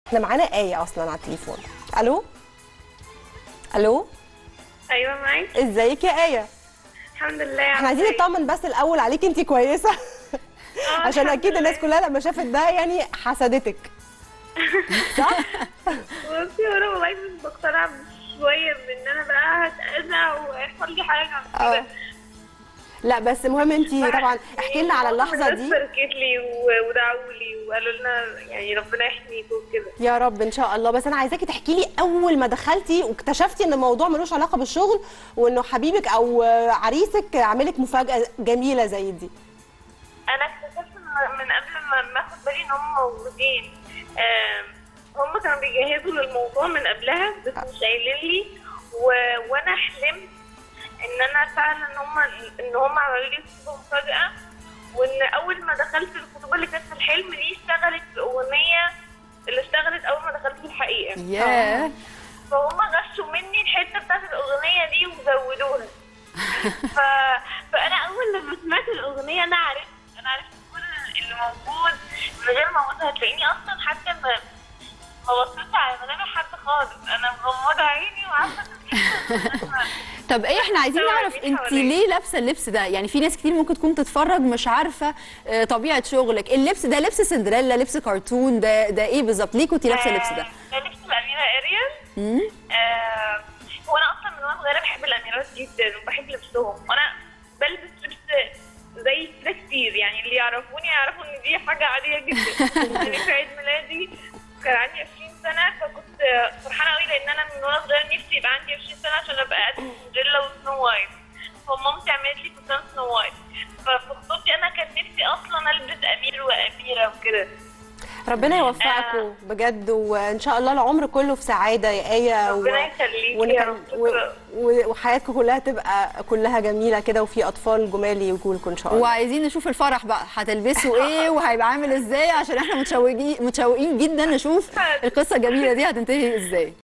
احنا معانا آية أصلا على التليفون ألو ألو ايوه معاك ازيك يا آية الحمد لله احنا عايزين نطمن بس الأول عليك انت كويسة عشان الحمد أكيد الناس لله. كلها لما شافت ده يعني حسدتك صح؟ بصي انا والله مش بقتنع شويه بان انا بقى هتأذى ويحصل لي حاجه اه كده لا بس المهم انت طبعا احكي لنا على اللحظة الناس دي باركت لي و- ودعوا لي وقالوا لنا يعني ربنا يحميكم وكده يا رب ان شاء الله بس انا عايزاكي تحكي لي اول ما دخلتي واكتشفتي ان الموضوع ملوش علاقه بالشغل وانه حبيبك او عريسك عاملك مفاجاه جميله زي دي انا اكتشفت من من قبل ما ما اخد بالي ان هم موجودين آم، هم كانوا بيجهزوا للموضوع من قبلها بس مش قايلين لي و... وانا حلمت ان انا فعلا ان هم ان هم عملوا لي خطوبه مفاجاه وان اول ما دخلت الخطوبه اللي كانت في الحلم دي اشتغلت الاغنيه اللي اشتغلت اول ما دخلت في الحقيقه ياه فهم غشوا مني الحته بتاعت الاغنيه دي وزودوها ف... فانا اول لما سمعت الاغنيه انا عرفت انا عرفت كل اللي موجود من غير ما اقولها هتلاقيني اصلا حتى ما ما بصيتش على ملامح حد خالص انا مغمضه عيني وعارفه إن- طب ايه احنا عايزين طبعاً نعرف دي انت حواليا. ليه لابسه اللبس ده يعني في ناس كتير ممكن تكون تتفرج مش عارفه آه، طبيعه شغلك اللبس ده لبس سندريلا لبس كرتون ده ده ايه بالظبط ليه كنتي لابسه اللبس ده آه، ده لبس الاميره اريال مم؟ آه، هو انا اصلا من وانا صغيره بحب الاميرات جدا وبحب لبسهم وانا بلبس لبس زي كده كتير يعني اللي يعرفوني يعرفوا ان دي حاجه عاديه جدا يعني في عيد ميلادي كان عندي 20 سنه فكنت فرحانه قوي لان انا من وانا صغيره نفسي يبقى عندي 20 سنه عشان ابقى قد سندريلا وسنو وايت فمامتي عملت لي فستان سنو وايت ففي خطوبتي انا كان نفسي اصلا البس امير واميره وكده ربنا يوفقكم بجد وان شاء الله العمر كله في سعاده يا ايه ربنا يخليكي وإن يا كان- رب. و... و... وحياتكم كلها تبقى كلها جميله كده وفي اطفال جمال يجوا لكم ان شاء الله وعايزين نشوف الفرح بقى هتلبسوا ايه وهيبقى عامل ازاي عشان احنا متشوقين متشوقين جدا نشوف القصه الجميله دي هتنتهي ازاي